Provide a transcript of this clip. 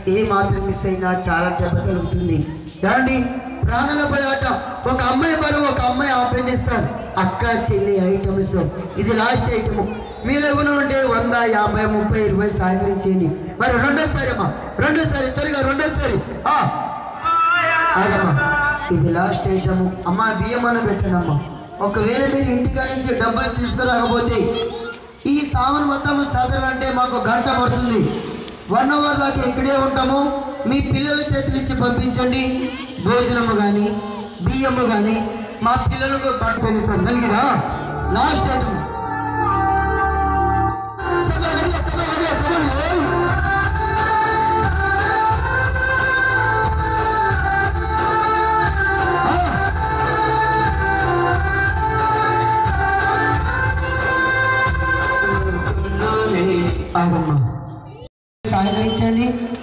ఏ మాత్రం మిస్ అయినా చాలా దెబ్బ తలుగుతుంది ఏమండి ప్రాణాల పోయాట ఒక అమ్మాయి బరువు ఒక అమ్మాయి ఆపేది సార్ అక్క చెల్లి ఐటమ్స్ ఇది లాస్ట్ ఐటమ్ మీరు ఎవరు ఉంటే వంద యాభై ముప్పై ఇరవై సహకరించేయండి మరి రెండోసారి అమ్మా రెండోసారి త్వరగా రెండోసారి ఆ, ఆగమ్మా ఇది లాస్ట్ ఐటమ్ అమ్మా బియ్యం అని పెట్టండి అమ్మా ఒకవేళ మీరు ఇంటికా నుంచి డబ్బులు తీసుకురాకపోతే ఈ సామాన్ మొత్తం సదరాలంటే మాకు గంట పడుతుంది వన్ అవర్ దాకా ఇక్కడే ఉంటాము మీ పిల్లల చేతులు ఇచ్చి పంపించండి భోజనము కానీ బియ్యము కానీ మా పిల్లలకు పట్టండి సార్ కలిగిరా లాస్ట్ ఐటమ్ సభ గడియ, సభ గడియ, సభ గడియ. ఆగమ్మా సహకరించండి